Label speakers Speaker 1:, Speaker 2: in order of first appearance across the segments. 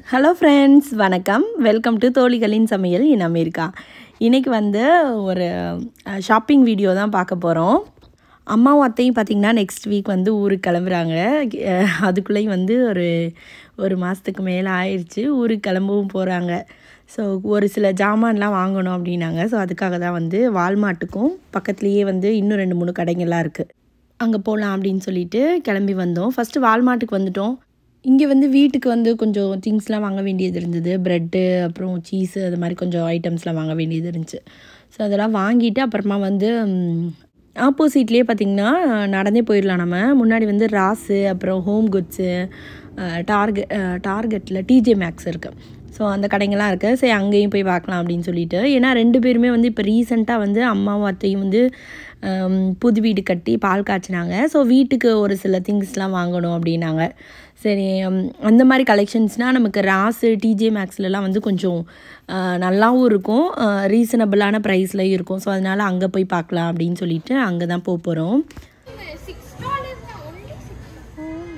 Speaker 1: Hello friends வணக்கம் welcome to தோழிகளின் சமையல் இன் அமெரிக்கா இன்றைக்கி வந்து ஒரு ஷாப்பிங் வீடியோ தான் பார்க்க போகிறோம் அம்மாவும் அத்தையும் பார்த்திங்கன்னா நெக்ஸ்ட் வீக் வந்து ஊருக்கு கிளம்புறாங்க அஹ் அதுக்குள்ளேயும் வந்து ஒரு ஒரு மாதத்துக்கு மேலே ஆயிடுச்சு ஊருக்கு கிளம்பவும் போகிறாங்க ஸோ ஒரு சில ஜாமான்லாம் வாங்கணும் அப்படின்னாங்க ஸோ அதுக்காக தான் வந்து வால்மார்ட்டுக்கும் பக்கத்துலேயே வந்து இன்னும் ரெண்டு மூணு கடைங்கள்லாம் இருக்குது அங்கே போகலாம் அப்படின்னு சொல்லிட்டு கிளம்பி வந்தோம் ஃபஸ்ட்டு வால்மார்ட்டுக்கு வந்துட்டோம் இங்கே வந்து வீட்டுக்கு வந்து கொஞ்சம் திங்ஸ்லாம் வாங்க வேண்டியது இருந்தது ப்ரெட்டு அப்புறம் சீஸு அது மாதிரி கொஞ்சம் ஐட்டம்ஸ்லாம் வாங்க வேண்டியது இருந்துச்சு ஸோ அதெல்லாம் வாங்கிட்டு அப்புறமா வந்து ஆப்போசிட்லேயே பார்த்திங்கன்னா நடந்தே போயிடலாம் நம்ம முன்னாடி வந்து ராஸு அப்புறம் ஹோம் குட்ஸு டார்கெட் டார்கெட்டில் டிஜே மேக்ஸ் இருக்குது ஸோ அந்த கடைங்கள்லாம் இருக்குது சரி அங்கேயும் போய் பார்க்கலாம் அப்படின்னு சொல்லிட்டு ஏன்னா ரெண்டு பேருமே வந்து இப்போ ரீசெண்டாக வந்து அம்மாவும் அத்தையும் வந்து ஹம், புது வீடு கட்டி பால் காய்ச்சினாங்க ஸோ வீட்டுக்கு ஒரு சில திங்ஸ்லாம் வாங்கணும் அப்படின்னாங்க சரி ஹம், அந்த மாதிரி கலெக்ஷன்ஸ்னால் நமக்கு ராஸு டிஜே மேக்ஸ்லலாம் வந்து கொஞ்சம் அஹ், நல்லாவும் இருக்கும் ரீசனபிளான ப்ரைஸ்லையும் இருக்கும் ஸோ அதனால் அங்கே போய் பார்க்கலாம் அப்படின்னு சொல்லிட்டு அங்கே தான் போக போகிறோம்
Speaker 2: Six dollars now, only six.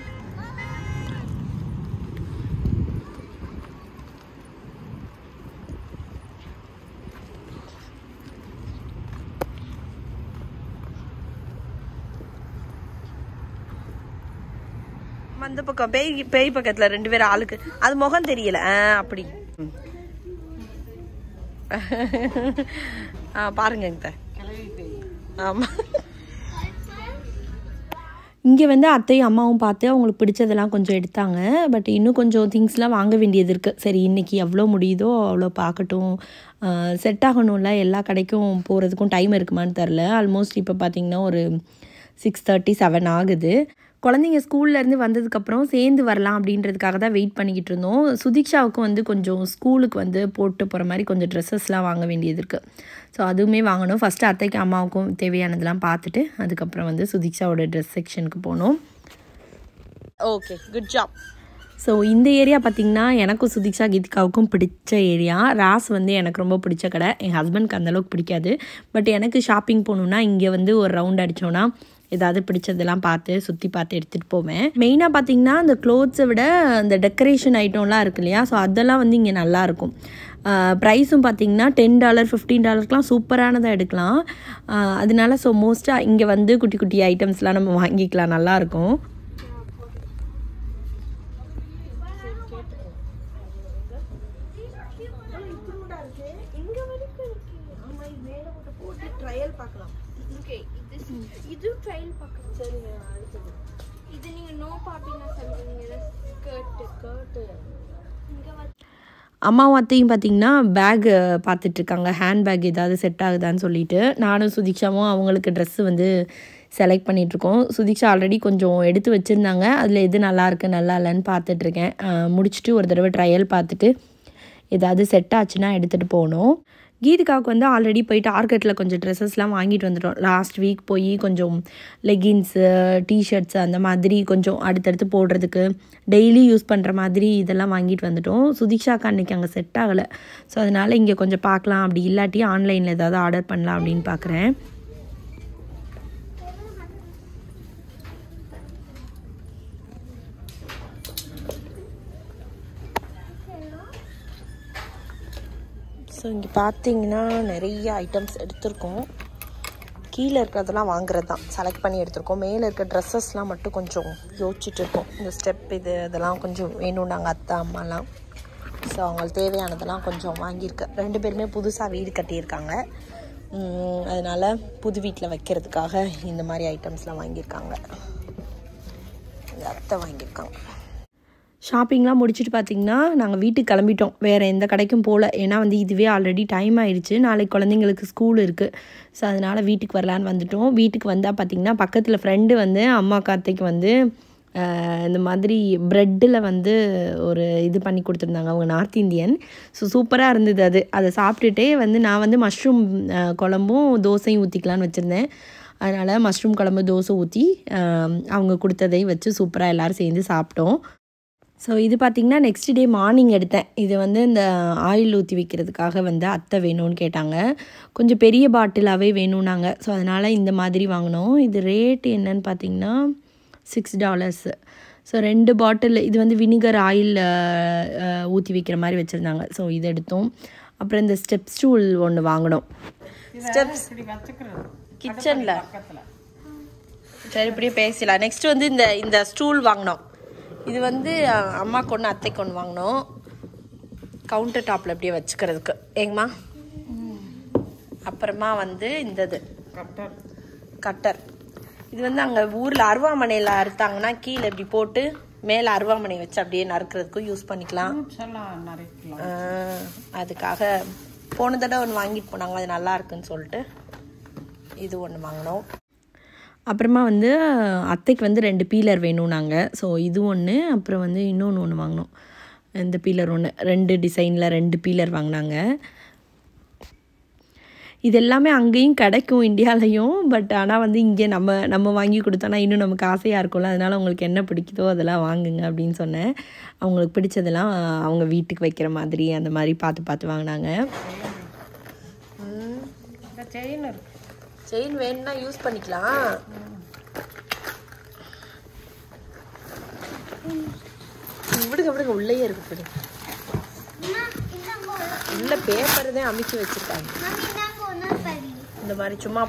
Speaker 1: அந்த பக்கம் பேய் பேய் பக்கத்தில் ரெண்டு பேரும் ஆளுக்கு அது முகம் தெரியல ஆ அப்படி ஆ பாருங்க இந்த ஆமாம் இங்கே வந்து அத்தையும் அம்மாவும் பார்த்து அவங்களுக்கு பிடிச்சதெல்லாம் கொஞ்சம் எடுத்தாங்க பட் இன்னும் கொஞ்சம் திங்ஸ்லாம் வாங்க வேண்டியது இருக்குது சரி இன்றைக்கி எவ்வளோ முடியுதோ அவ்வளோ பார்க்கட்டும் செட் ஆகணும்ல எல்லா கடைக்கும் போகிறதுக்கும் டைம் இருக்குமான்னு தெரில ஆல்மோஸ்ட் இப்போ பார்த்திங்கன்னா ஒரு சிக்ஸ் தேர்ட்டி செவன் ஆகுது குழந்தைங்க ஸ்கூல்லேருந்து வந்ததுக்கப்புறம் சேர்ந்து வரலாம் அப்படின்றதுக்காக தான் வெயிட் பண்ணிக்கிட்டு இருந்தோம் சுதீக்ஷாவுக்கு வந்து கொஞ்சம் ஸ்கூலுக்கு வந்து போட்டு போகிற மாதிரி கொஞ்சம் ட்ரெஸ்ஸஸ்லாம் வாங்க வேண்டியது இருக்குது ஸோ அதுவுமே வாங்கணும் ஃபஸ்ட்டு அத்தைக்கு அம்மாவுக்கும் தேவையானதெல்லாம் பார்த்துட்டு அதுக்கப்புறம் வந்து சுதீக்ஷாவோட ட்ரெஸ் செக்ஷனுக்கு போனோம் ஓகே குட் ஜாப் ஸோ இந்த ஏரியா பார்த்திங்கன்னா எனக்கும் சுதீக்ஷா கீதிகாவுக்கும் பிடிச்ச ஏரியா ராஸ் வந்து எனக்கு ரொம்ப பிடிச்ச கடை என் ஹஸ்பண்ட்க்கு அந்தளவுக்கு பிடிக்காது பட் எனக்கு ஷாப்பிங் போகணுன்னா இங்கே வந்து ஒரு ரவுண்ட் அடித்தோன்னா ஏதாவது பிடிச்சதெல்லாம் பார்த்து சுற்றி பார்த்து எடுத்துகிட்டு போவேன் மெயினாக பார்த்தீங்கன்னா இந்த க்ளோத்ஸை விட இந்த டெக்கரேஷன் ஐட்டம்லாம் இருக்கு இல்லையா ஸோ அதெல்லாம் வந்து இங்கே நல்லாயிருக்கும் ப்ரைஸும் பார்த்தீங்கன்னா டென் டாலர் ஃபிஃப்டீன் டாலர்க்கெலாம் சூப்பரானதாக எடுக்கலாம் ஆஹ் அதனால ஸோ மோஸ்ட்டாக இங்கே வந்து குட்டி குட்டி ஐட்டம்ஸ்லாம் நம்ம வாங்கிக்கலாம் நல்லாயிருக்கும் ட்ரையல் பார்க்கலாம்
Speaker 2: Okay, this இது ட்ரையல் பார்க்கலாம் சரிங்க அடுத்தது இது நீங்க நோ பாப்பினா சொல்றீங்க ஸ்கர்ட் ஸ்கர்ட் இங்க வந்து
Speaker 1: அம்மாவும் அத்தையும் பார்த்தீங்கன்னா பேக் பார்த்துட்ருக்காங்க ஹேண்ட் பேக் ஏதாவது செட் ஆகுதான்னு சொல்லிட்டு நானும் சுதீக்ஷாவும் அவங்களுக்கு ட்ரெஸ்ஸு வந்து செலக்ட் பண்ணிகிட்ருக்கோம் சுதீக்ஷா ஆல்ரெடி கொஞ்சம் எடுத்து வச்சுருந்தாங்க அதில் எது நல்லா இருக்கு நல்லா இல்லைன்னு பார்த்துட்ருக்கேன் முடிச்சுட்டு ஒரு தடவை ட்ரையல் பார்த்துட்டு ஏதாவது செட் ஆச்சுன்னா எடுத்துகிட்டு போகணும் கீதிகாவுக்கு வந்து ஆல்ரெடி போய் டார்கெட்டில் கொஞ்சம் ட்ரெஸ்ஸஸ்லாம் வாங்கிட்டு வந்துட்டோம் லாஸ்ட் வீக் போய் கொஞ்சம் லெகின்ஸு டிஷர்ட்ஸு அந்த மாதிரி கொஞ்சம் அடுத்தடுத்து போடுறதுக்கு டெய்லி யூஸ் பண்ணுற மாதிரி இதெல்லாம் வாங்கிட்டு வந்துட்டோம் சுதீக்ஷாக்கு அன்றைக்கி அங்கே செட் ஆகலை ஸோ அதனால் இங்கே கொஞ்சம் பார்க்கலாம் அப்படி இல்லாட்டி ஆன்லைனில் ஏதாவது ஆர்டர் பண்ணலாம் அப்படின்னு பார்க்குறேன் ஸோ இங்கே பார்த்தீங்கன்னா நிறைய ஐட்டம்ஸ் எடுத்திருக்கோம் கீழே இருக்கிறதெல்லாம் வாங்குறது தான் செலக்ட் பண்ணி எடுத்திருக்கோம் மேலே இருக்க ட்ரெஸ்ஸஸ்லாம் மட்டும் கொஞ்சம் யோசிச்சுட்டு இருக்கோம் இந்த ஸ்டெப் இது இதெல்லாம் கொஞ்சம் வேணும் நாங்கள் அத்தை அம்மாலாம் ஸோ அவங்களுக்கு தேவையானதெல்லாம் கொஞ்சம் வாங்கியிருக்கேன் ரெண்டு பேருமே புதுசாக வீடு கட்டியிருக்காங்க உம், அதனால புது வீட்டில் வைக்கிறதுக்காக இந்த மாதிரி ஐட்டம்ஸ்லாம் வாங்கியிருக்காங்க இது அத்தை வாங்கியிருக்காங்க ஷாப்பிங்லாம் முடிச்சுட்டு பார்த்தீங்கன்னா நாங்கள் வீட்டுக்கு கிளம்பிட்டோம் வேறு எந்த கடைக்கும் போகல ஏன்னா வந்து இதுவே ஆல்ரெடி டைம் ஆயிடுச்சு நாளைக்கு குழந்தைங்களுக்கு ஸ்கூல் இருக்குது ஸோ அதனால் வீட்டுக்கு வரலான்னு வந்துட்டோம் வீட்டுக்கு வந்தால் பார்த்தீங்கன்னா பக்கத்தில் ஃப்ரெண்டு வந்து அம்மா கார்த்திக்கு வந்து ஆஹ், இந்த மாதிரி ப்ரெட்டில் வந்து ஒரு இது பண்ணி கொடுத்துருந்தாங்க அவங்க நார்த் இந்தியன் ஸோ சூப்பராக இருந்தது அது அதை சாப்பிட்டுட்டே வந்து நான் வந்து மஷ்ரூம் குழம்பும் தோசையும் ஊற்றிக்கலான்னு வச்சுருந்தேன் அதனால் மஷ்ரூம் குழம்பு தோசை ஊற்றி அவங்க கொடுத்ததையும் வச்சு சூப்பராக எல்லோரும் சேர்ந்து சாப்பிட்டோம் ஸோ இது பார்த்திங்கன்னா நெக்ஸ்ட் டே மார்னிங் எடுத்தேன் இது வந்து இந்த ஆயில் ஊற்றி வைக்கிறதுக்காக வந்து அத்தை வேணும்னு கேட்டாங்க கொஞ்சம் பெரிய பாட்டிலாகவே வேணும்னாங்க ஸோ அதனால் இந்த மாதிரி வாங்கினோம் இது ரேட் என்னன்னு பார்த்தீங்கன்னா சிக்ஸ் டாலர்ஸு ஸோ ரெண்டு பாட்டில் இது வந்து வினிகர் ஆயில் ஊற்றி வைக்கிற மாதிரி வச்சுருந்தாங்க ஸோ இது எடுத்தோம் அப்புறம் இந்த ஸ்டெப் ஸ்டூல் ஒன்று வாங்கினோம் ஸ்டெப்ஸ்
Speaker 3: இப்படி வச்சுக்கிறது
Speaker 1: கிச்சனில்
Speaker 3: பக்கத்துல
Speaker 1: சரி இப்படியே பேசலாம் நெக்ஸ்ட் வந்து இந்த இந்த ஸ்டூல் வாங்கினோம் இது வந்து அஹ், அம்மாக்கு ஒன்று அத்தைக்கு ஒன்று வாங்கினோம் கவுண்டர் டாப்பில் அப்படியே வச்சுக்கிறதுக்கு ஏங்கம்மா அப்புறமா வந்து இந்த இது
Speaker 3: கட்டர்
Speaker 1: கட்டர் இது வந்து அங்கே ஊரில் அருவாமனையில் அறுத்தாங்கன்னா கீழே இப்படி போட்டு மேலே அருவாமனை வச்சு அப்படியே நறுக்கிறதுக்கும் யூஸ் பண்ணிக்கலாம்
Speaker 3: ஃப்ரூட்ஸ் எல்லாம் நறுக்கலாம்
Speaker 1: ஆஹ், அதுக்காக போன தடவை ஒன்று வாங்கிட்டு போனாங்க அது நல்லா இருக்குன்னு சொல்லிட்டு இது ஒன்று வாங்கினோம் அப்புறமா வந்து அத்தைக்கு வந்து ரெண்டு பீலர் வேணும் நாங்கள் ஸோ இது ஒன்று அப்புறம் வந்து இன்னொன்று ஒன்று வாங்கினோம் இந்த பீலர் ஒன்று ரெண்டு டிசைனில் ரெண்டு பீலர் வாங்கினாங்க இது எல்லாமே அங்கேயும் கிடைக்கும் இந்தியாலையும் பட் ஆனால் வந்து இங்கே நம்ம நம்ம வாங்கி கொடுத்தோன்னா இன்னும் நமக்கு ஆசையாக இருக்கும்ல அதனால் உங்களுக்கு என்ன பிடிக்குதோ அதெல்லாம் வாங்குங்க அப்படின்னு சொன்னேன் அவங்களுக்கு பிடிச்சதெல்லாம் அவங்க வீட்டுக்கு வைக்கிற மாதிரி அந்த மாதிரி பார்த்து பார்த்து வாங்கினாங்க
Speaker 3: இந்த செயின் இருக்கு
Speaker 1: செயின் வேணும்னா யூஸ் பண்ணிக்கலாம் விடுங்க விடுங்க உள்ளேயே இருக்கு விடுங்க உள்ள பேப்பர் தான் அமைச்சு வச்சிருக்காங்க இந்த மாதிரி சும்மா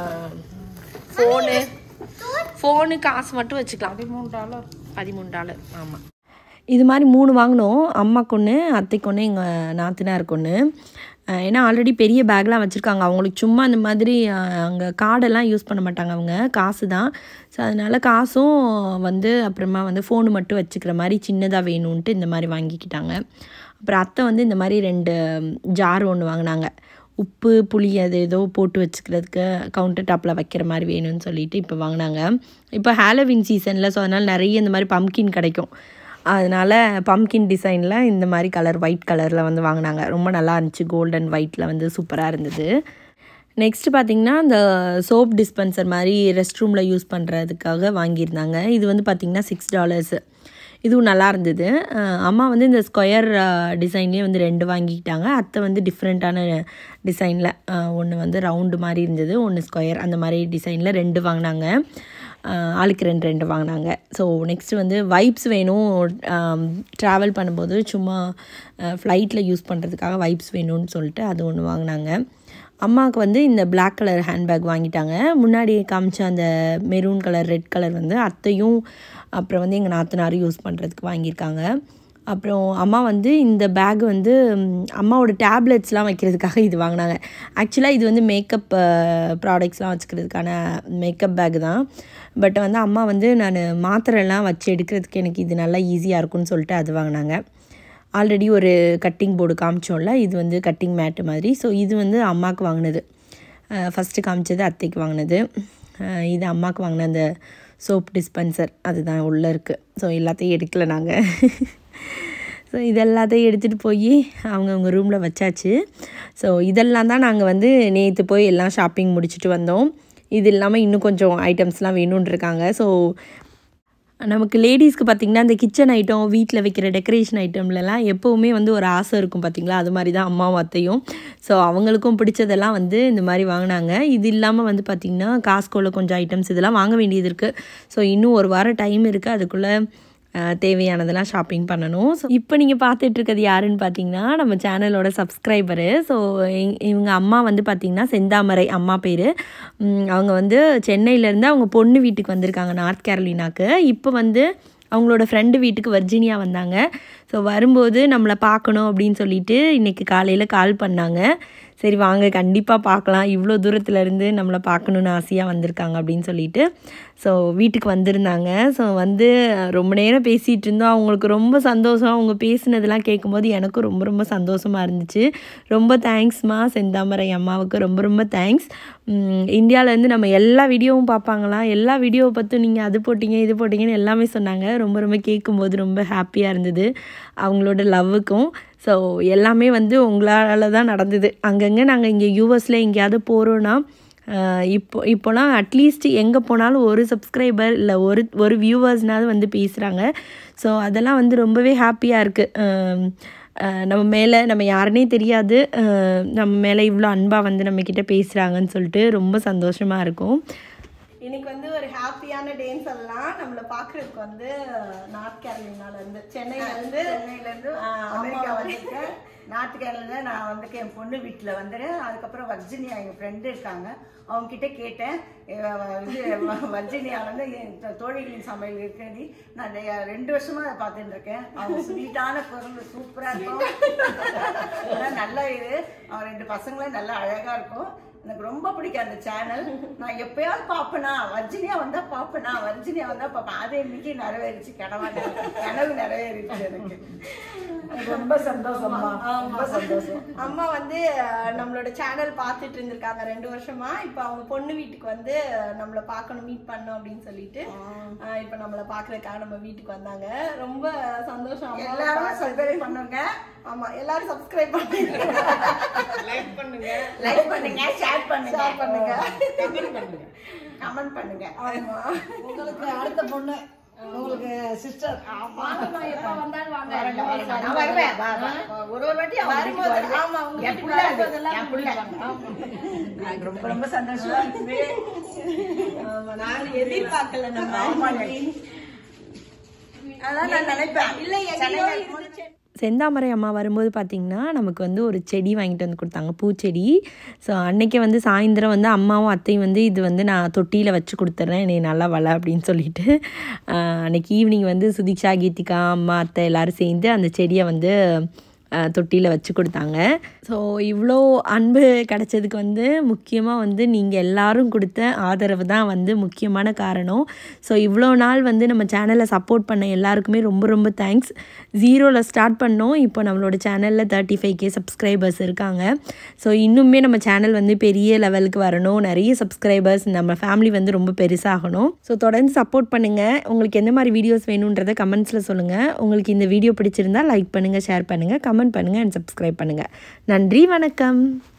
Speaker 1: ஃபோனு ஃபோனு காசு மட்டும் வச்சுக்கலாம்
Speaker 3: பதிமூணு டாலர்
Speaker 1: பதிமூணு டாலர் ஆமாம் இது மாதிரி மூணு வாங்கினோம் அம்மாக்கு ஒன்று அத்தைக்கு ஒன்று எங்கள் நாத்தனாருக்கு ஒன்று ஏன்னா ஆல்ரெடி பெரிய பேக்லாம் வச்சுருக்காங்க அவங்களுக்கு சும்மா இந்த மாதிரி அங்கே கார்டெல்லாம் யூஸ் பண்ண மாட்டாங்க அவங்க காசு தான் ஸோ அதனால காசும் வந்து அப்புறமா வந்து ஃபோனு மட்டும் வச்சுக்கிற மாதிரி சின்னதாக வேணும்ன்ட்டு இந்த மாதிரி வாங்கிக்கிட்டாங்க அப்புறம் அத்தை வந்து இந்த மாதிரி ரெண்டு ஜார் ஒன்று வாங்கினாங்க உப்பு புளி அது ஏதோ போட்டு வச்சுக்கிறதுக்கு கவுண்டர் டாப்பில் வைக்கிற மாதிரி வேணும்னு சொல்லிட்டு இப்போ வாங்கினாங்க இப்போ ஹாலோவின் சீசனில் ஸோ அதனால் நிறைய இந்த மாதிரி பம்கின் கிடைக்கும் அதனால் பம்கின் டிசைனில் இந்த மாதிரி கலர் ஒயிட் கலரில் வந்து வாங்கினாங்க ரொம்ப நல்லா இருந்துச்சு கோல்டன் ஒயிட்டில் வந்து சூப்பராக இருந்தது நெக்ஸ்ட் பார்த்திங்கன்னா இந்த சோப் டிஸ்பென்சர் மாதிரி ரெஸ்ட் ரூமில் யூஸ் பண்ணுறதுக்காக வாங்கியிருந்தாங்க இது வந்து பார்த்திங்கன்னா சிக்ஸ் டாலர்ஸு இதுவும் நல்லா இருந்தது அஹ் அம்மா வந்து இந்த ஸ்கொயர் டிசைன்லேயே வந்து ரெண்டு வாங்கிக்கிட்டாங்க அத்தை வந்து டிஃப்ரெண்ட்டான டிசைனில் ஒன்று வந்து ரவுண்டு மாதிரி இருந்தது ஒன்று ஸ்கொயர் அந்த மாதிரி டிசைனில் ரெண்டு வாங்கினாங்க அஹ் ஆளுக்கு ரெண்டு ரெண்டு வாங்கினாங்க ஸோ நெக்ஸ்ட் வந்து வைப்ஸ் வேணும் ட்ராவல் பண்ணும்போது சும்மா ஃப்ளைட்டில் யூஸ் பண்ணுறதுக்காக வைப்ஸ் வேணும்னு சொல்லிட்டு அது ஒன்று வாங்கினாங்க அம்மாவுக்கு வந்து இந்த Black கலர் ஹேண்ட்பேக் வாங்கிட்டாங்க முன்னாடி காமிச்ச அந்த மெரூன் கலர் ரெட் கலர் வந்து அத்தையும் அப்புறம் வந்து எங்கள் நாத்தனாரும் யூஸ் பண்ணுறதுக்கு வாங்கியிருக்காங்க அப்புறம் அம்மா வந்து இந்த பேக் வந்து ம், அம்மாவோட டேப்லெட்ஸ்லாம் வைக்கிறதுக்காக இது வாங்கினாங்க ஆக்சுவலாக இது வந்து மேக்கப் ப்ராடக்ட்ஸ்லாம் வச்சுக்கிறதுக்கான மேக்கப் பேக் தான் பட் வந்து அம்மா வந்து நான் மாத்திரைலாம் வச்சு எடுக்கிறதுக்கு எனக்கு இது நல்லா ஈஸியாக இருக்கும்னு சொல்லிட்டு அது வாங்கினாங்க ஆல்ரெடி ஒரு கட்டிங் போர்டு காமிச்சோம்ல இது வந்து கட்டிங் மேட்டு மாதிரி ஸோ இது வந்து அம்மாவுக்கு வாங்கினது ஃபஸ்ட்டு காமிச்சது அத்தைக்கு வாங்கினது அஹ் இது அம்மாவுக்கு வாங்கின அந்த சோப் டிஸ்பென்சர் அதுதான் உள்ளே இருக்குது ஸோ எல்லாத்தையும் எடுக்கல நாங்கள் ஸோ இது எல்லாத்தையும் எடுத்துகிட்டு போய் அவங்கவுங்க ரூமில் வச்சாச்சு ஸோ இதெல்லாம் தான் நாங்கள் வந்து நேற்று போய் எல்லாம் ஷாப்பிங் முடிச்சுட்டு வந்தோம் இது இல்லாமல் இன்னும் கொஞ்சம் ஐட்டம்ஸ்லாம் வேணும்னு இருக்காங்க ஸோ நமக்கு லேடிஸ்க்கு பார்த்திங்கன்னா இந்த கிச்சன் ஐட்டம் வீட்டில் வைக்கிற டெக்கரேஷன் ஐட்டம்லலாம் எப்போவுமே வந்து ஒரு ஆசை இருக்கும் பார்த்திங்களா அது மாதிரி தான் அம்மாவும் அத்தையும் ஸோ அவங்களுக்கும் பிடிச்சதெல்லாம் வந்து இந்த மாதிரி வாங்கினாங்க இது இல்லாமல் வந்து பார்த்திங்கன்னா காஸ்கோவில் கொஞ்சம் ஐட்டம்ஸ் இதெல்லாம் வாங்க வேண்டியது இருக்குது ஸோ இன்னும் ஒரு வாரம் டைம் இருக்குது அதுக்குள்ளே அஹ், தேவையானதெல்லாம் ஷாப்பிங் பண்ணணும் ஸோ இப்போ நீங்கள் பார்த்துட்டு இருக்கிறது யாருன்னு பார்த்தீங்கன்னா நம்ம சேனலோட சப்ஸ்கிரைபரு ஸோ இவங்க அம்மா வந்து பார்த்திங்கன்னா செந்தாமரை அம்மா பேர் அவங்க வந்து சென்னையிலேருந்து அவங்க பொண்ணு வீட்டுக்கு வந்திருக்காங்க நார்த் கேரளினாக்கு இப்போ வந்து அவங்களோட ஃப்ரெண்டு வீட்டுக்கு வர்ஜீனியா வந்தாங்க ஸோ வரும்போது நம்மளை பார்க்கணும் அப்படின்னு சொல்லிட்டு இன்றைக்கி காலையில் கால் பண்ணாங்க சரி வாங்க கண்டிப்பாக பார்க்கலாம் இவ்வளோ தூரத்துலேருந்து நம்மளை பார்க்கணுன்னு ஆசையாக வந்திருக்காங்க அப்படின்னு சொல்லிட்டு ஸோ வீட்டுக்கு வந்திருந்தாங்க ஸோ வந்து ரொம்ப நேரம் பேசிகிட்டு இருந்தோம் அவங்களுக்கு ரொம்ப சந்தோஷம் அவங்க பேசினதெல்லாம் கேட்கும்போது எனக்கும் ரொம்ப ரொம்ப சந்தோஷமாக இருந்துச்சு ரொம்ப தேங்க்ஸ்மா செந்தாமரை அம்மாவுக்கு ரொம்ப ரொம்ப தேங்க்ஸ் இந்தியாவிலேருந்து நம்ம எல்லா வீடியோவும் பார்ப்பாங்களாம் எல்லா வீடியோவை பார்த்து நீங்கள் அது போட்டிங்க இது போட்டிங்கன்னு எல்லாமே சொன்னாங்க ரொம்ப ரொம்ப கேட்கும்போது ரொம்ப ஹாப்பியாக இருந்தது அவங்களோட லவ்வுக்கும் ஸோ எல்லாமே வந்து உங்களால் தான் நடந்தது அங்கங்கே நாங்கள் இங்கே யூஎஸில் எங்கேயாவது போகிறோன்னா ஆஹ் இப்போ இப்போலாம் அட்லீஸ்ட் எங்கே போனாலும் ஒரு சப்ஸ்கிரைபர் இல்லை ஒரு ஒரு வியூவர்ஸ்னாவது வந்து பேசுகிறாங்க ஸோ அதெல்லாம் வந்து ரொம்பவே ஹாப்பியாக இருக்குது நம்ம மேலே நம்ம யாருனே தெரியாது ஆஹ் நம்ம மேலே இவ்வளோ அன்பாக வந்து நம்மக்கிட்ட பேசுகிறாங்கன்னு சொல்லிட்டு ரொம்ப சந்தோஷமாக இருக்கும் இன்னைக்கு வந்து ஒரு ஹாப்பியான டேன்னு சொல்லலாம் நம்மளை பார்க்கறதுக்கு வந்து நார்த் கேரளினால இருந்து சென்னையில இருந்து
Speaker 4: சென்னையில இருந்து அமெரிக்கா வந்திருக்கேன் நாட்டுக்கேரள நான் வந்து என் பொண்ணு வீட்டில் வந்துடுறேன் அதுக்கப்புறம் வர்ஜினியா எங்கள் ஃப்ரெண்டு இருக்காங்க அவங்க கிட்ட கேட்டேன் அஹ் இது வ- வர்ஜினியா வந்து என் தோ- தோழிகளின் சமையல் இருக்கிறது நான் ரெ- ரெண்டு வருஷமா அதை பார்த்துட்டு இருக்கேன் அவங்க ஸ்வீட்டான குரல் சூப்பராக இருக்கும் அதான் நல்ல இது அவன் ரெண்டு பசங்களும் நல்லா அழகா இருக்கும் எனக்கு ரொம்ப பிடிக்கும் அந்த சேனல் நான் எப்பயாவது பாப்பேனா வர்ஜினியா வந்தா பாப்பேனா வர்ஜினியா வந்தா பாப்பேன் அது இன்னைக்கு நிறைவேறிச்சு கனவா நிறைவே- கனவு நிறைவேறிச்சு எனக்கு ரொம்ப சந்தோஷமா ரொம்ப சந்தோஷம்
Speaker 1: அம்மா வந்து அஹ், நம்மளோட சேனல் பார்த்துட்டு இருந்திருக்காங்க ரெண்டு வருஷமா இப்போ அவங்க பொண்ணு வீட்டுக்கு வந்து அஹ், நம்மள பார்க்கணும் மீட் பண்ணணும் அப்படின்னு சொல்லிட்டு அஹ், இப்போ நம்மள பார்க்கறதுக்காக நம்ம வீட்டுக்கு வந்தாங்க ரொம்ப சந்தோஷம் அம்மாவை
Speaker 4: எல்லாரும்
Speaker 1: பார்க்க.
Speaker 4: சப்ஸ்கிரைப் பண்ணுங்க
Speaker 1: ஆமா எல்லாரும் சப்ஸ்கிரைப் பண்ணுங்க
Speaker 3: லைக் பண்ணுங்க
Speaker 4: லைக் பண்ணுங்க ஷேர் பண்ணுங்க
Speaker 1: Share பண்ணுங்க.
Speaker 3: கமெண்ட் பண்ணுங்க
Speaker 4: கமெண்ட் பண்ணுங்க
Speaker 1: ஆமா
Speaker 5: உங்களுக்கு அடுத்த பொண்ணு உங்களுக்கு சிஸ்டர்
Speaker 2: வாங்கம்மா, எப்ப வந்தாலும் வாங்க
Speaker 4: நான் வருவேன் வா, வா. ஒரு ஒரு வாட்டி அவங்க வீட்டுக்கு
Speaker 1: வரும்போது,
Speaker 4: வருவேன்.
Speaker 1: ஆமா, உங்க
Speaker 4: என்
Speaker 1: வீட்டுக்கு
Speaker 4: புள்ள அது,
Speaker 1: வரும்போதெல்லாம்
Speaker 4: என் புள்ள. எனக்கு ரொம்ப ரொம்ப சந்தோஷமா இருக்குது
Speaker 1: ஆமா நாங்க எதிர்பார்க்கல நம்ம
Speaker 4: ஆமாங்க. அதான் நான் நினைப்பேன்
Speaker 1: இல்ல எங்கேயோ
Speaker 4: சென்னையில
Speaker 1: இருந்துச்சு
Speaker 6: செந்தாமரை அம்மா வரும்போது பார்த்திங்கன்னா நமக்கு வந்து ஒரு செடி வாங்கிட்டு வந்து கொடுத்தாங்க பூச்செடி ஸோ அன்னைக்கே வந்து சாயந்தரம் வந்து அம்மாவும் அத்தையும் வந்து இது வந்து நான் தொட்டியில் வச்சு கொடுத்துட்றேன் நீ நல்லா வள அப்படின்னு சொல்லிட்டு ஆஹ், அன்னைக்கு ஈவினிங் வந்து சுதீக்ஷா கீதிகா அம்மா அத்தை எல்லாரும் சேர்ந்து அந்த செடியை வந்து தொட்டியில் வச்சு கொடுத்தாங்க ஸோ இவ்வளோ அன்பு கிடைச்சதுக்கு வந்து முக்கியமாக வந்து நீங்கள் எல்லாரும் கொடுத்த ஆதரவு தான் வந்து முக்கியமான காரணம் ஸோ இவ்வளோ நாள் வந்து நம்ம சேனலை சப்போர்ட் பண்ண எல்லாருக்குமே ரொம்ப ரொம்ப தேங்க்ஸ் ஜீரோவில் ஸ்டார்ட் பண்ணோம் இப்போ நம்மளோட சேனலில் தேர்ட்டி ஃபைவ் கே சப்ஸ்கிரைபர்ஸ் இருக்காங்க ஸோ இன்னுமே நம்ம சேனல் வந்து பெரிய லெவலுக்கு வரணும் நிறைய சப்ஸ்கிரைபர்ஸ் நம்ம ஃபேமிலி வந்து ரொம்ப பெருசாகணும் ஸோ தொடர்ந்து சப்போர்ட் பண்ணுங்கள் உங்களுக்கு எந்த மாதிரி வீடியோஸ் வேணுன்றதை கமெண்ட்ஸில் சொல்லுங்கள் உங்களுக்கு இந்த வீடியோ பிடிச்சிருந்தா லைக் பண்ணுங்கள் ஷேர் பண்ணுங்கள் கமெண்ட் பண்ணுங்கள் அண்ட் சப்ஸ்கிரைப் பண்ணுங்கள் நன்றி வணக்கம்